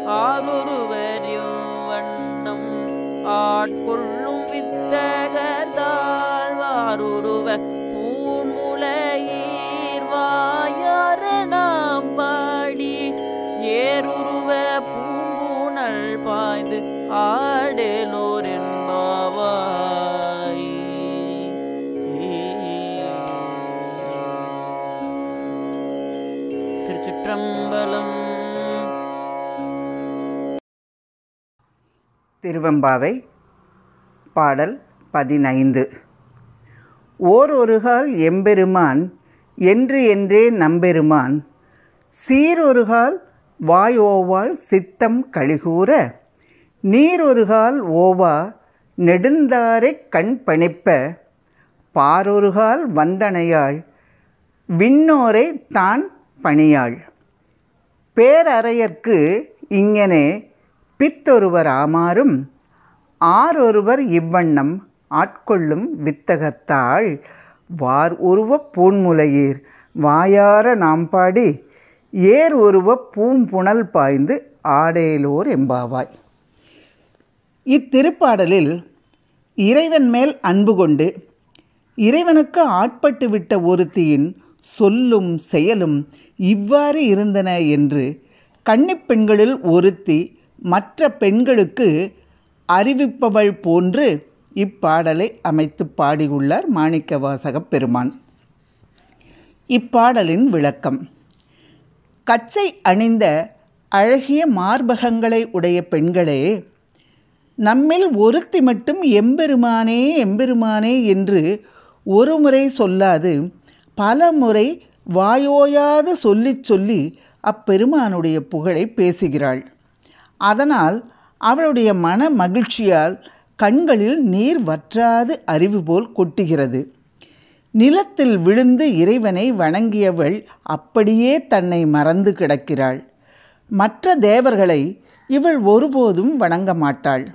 ஆருருவரியும் வண்ணம் ஆட்கொள்ளும் வித்தகர் தாழ்வாருருவ பூமுலையீர் வாயார நாம் பாடி ஏருருவ பூம்பூணல் பாய்ந்து ஆடலோர் என்பாவாய் திருச்சிற்றம்பலம் திருவெம்பாவை பாடல் பதினைந்து ஓரொருகால் எம்பெருமான் என்று என்றே நம்பெருமான் சீரொருகால் வாயோவால் சித்தம் கழிகூற நீரொருகால் ஓவா நெடுந்தாரைக் கண் பணிப்ப பாரொருகால் வந்தனையாள் விண்ணோரை தான் பணியாள் பேரறையர்க்கு இங்கனே பித்தொருவர் ஆமாறும் ஆரொருவர் இவ்வண்ணம் ஆட்கொள்ளும் வித்தகத்தாள் வார் உருவ பூன்முலையீர் வாயார நாம் பாடி ஏர் உருவ பூம்புணல் பாய்ந்து ஆடேலோர் எம்பாவாய் இத்திருப்பாடலில் இறைவன் மேல் அன்பு கொண்டு இறைவனுக்கு ஆட்பட்டு விட்ட ஒருத்தியின் சொல்லும் செயலும் இவ்வாறு இருந்தன என்று கன்னிப் பெண்களில் ஒருத்தி மற்ற பெண்களுக்கு அறிவிப்பவள் போன்று இப்பாடலை அமைத்து பாடியுள்ளார் மாணிக்கவாசகப் பெருமான் இப்பாடலின் விளக்கம் கச்சை அணிந்த அழகிய மார்பகங்களை உடைய பெண்களே நம்மில் ஒருத்தி மட்டும் எம்பெருமானே எம்பெருமானே என்று ஒரு முறை சொல்லாது பல முறை வாயோயாது சொல்லிச் சொல்லி அப்பெருமானுடைய புகழை பேசுகிறாள் அதனால் அவளுடைய மன மகிழ்ச்சியால் கண்களில் நீர் வற்றாது அறிவு போல் கொட்டுகிறது நிலத்தில் விழுந்து இறைவனை வணங்கியவள் அப்படியே தன்னை மறந்து கிடக்கிறாள் மற்ற தேவர்களை இவள் ஒருபோதும் வணங்க மாட்டாள்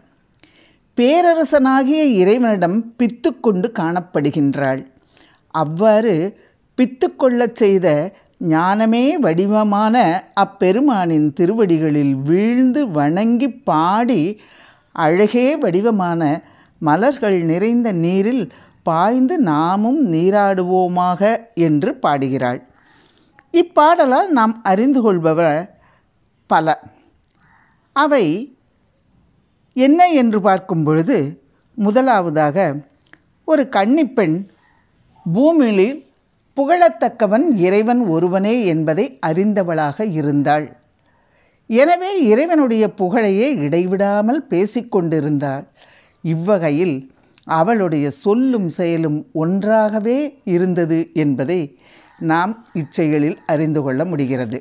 பேரரசனாகிய இறைவனிடம் பித்து கொண்டு காணப்படுகின்றாள் அவ்வாறு பித்து கொள்ளச் செய்த ஞானமே வடிவமான அப்பெருமானின் திருவடிகளில் வீழ்ந்து வணங்கி பாடி அழகே வடிவமான மலர்கள் நிறைந்த நீரில் பாய்ந்து நாமும் நீராடுவோமாக என்று பாடுகிறாள் இப்பாடலால் நாம் அறிந்து கொள்பவ பல அவை என்ன என்று பார்க்கும் பொழுது முதலாவதாக ஒரு கன்னிப்பெண் பூமியில் புகழத்தக்கவன் இறைவன் ஒருவனே என்பதை அறிந்தவளாக இருந்தாள் எனவே இறைவனுடைய புகழையே இடைவிடாமல் பேசிக்கொண்டிருந்தாள் இவ்வகையில் அவளுடைய சொல்லும் செயலும் ஒன்றாகவே இருந்தது என்பதை நாம் இச்செயலில் அறிந்து கொள்ள முடிகிறது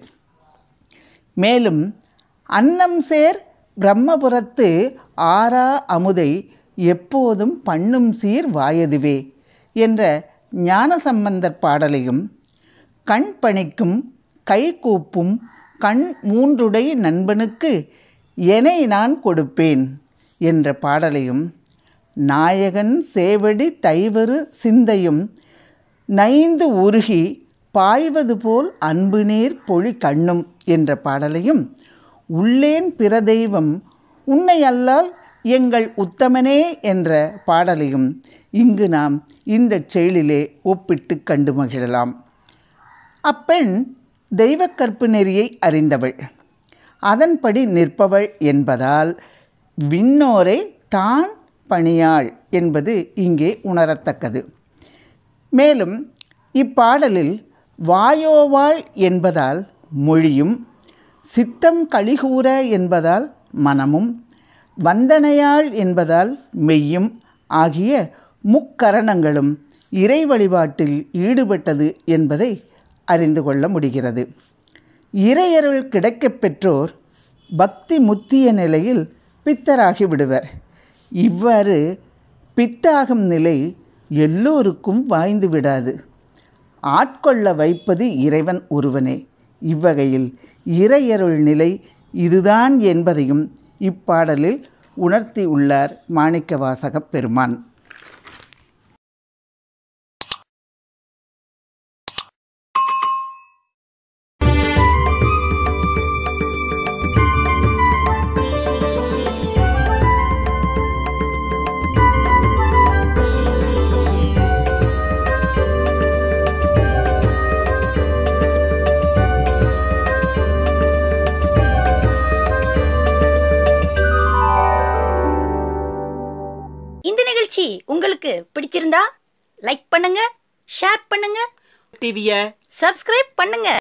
மேலும் அன்னம் சேர் பிரம்மபுரத்து ஆரா அமுதை எப்போதும் பண்ணும் சீர் வாயதுவே என்ற ஞானசம்பந்தர் பாடலையும் கண் பணிக்கும் கை கூப்பும் கண் மூன்றுடை நண்பனுக்கு எனை நான் கொடுப்பேன் என்ற பாடலையும் நாயகன் சேவடி தைவரு சிந்தையும் நைந்து உருகி பாய்வது போல் அன்பு நீர் பொழி கண்ணும் என்ற பாடலையும் உள்ளேன் பிற தெய்வம் உன்னை அல்லால் எங்கள் உத்தமனே என்ற பாடலையும் இங்கு நாம் இந்த செயலிலே ஒப்பிட்டு கண்டு மகிழலாம் அப்பெண் தெய்வக்கற்பு நெறியை அறிந்தவள் அதன்படி நிற்பவள் என்பதால் விண்ணோரை தான் பணியாள் என்பது இங்கே உணரத்தக்கது மேலும் இப்பாடலில் வாயோவாள் என்பதால் மொழியும் சித்தம் கழிகூற என்பதால் மனமும் வந்தனையாள் என்பதால் மெய்யும் ஆகிய முக்கரணங்களும் இறை வழிபாட்டில் ஈடுபட்டது என்பதை அறிந்து கொள்ள முடிகிறது இறையருள் கிடைக்கப் பெற்றோர் பக்தி முத்திய நிலையில் பித்தராகி விடுவர் இவ்வாறு பித்தாகும் நிலை எல்லோருக்கும் வாய்ந்து விடாது ஆட்கொள்ள வைப்பது இறைவன் ஒருவனே இவ்வகையில் இறையருள் நிலை இதுதான் என்பதையும் இப்பாடலில் உணர்த்தி உள்ளார் மாணிக்கவாசகப் பெருமான் நிகழ்ச்சி உங்களுக்கு பிடிச்சிருந்தா லைக் பண்ணுங்க ஷேர் பண்ணுங்க டிவியை சப்ஸ்கிரைப் பண்ணுங்க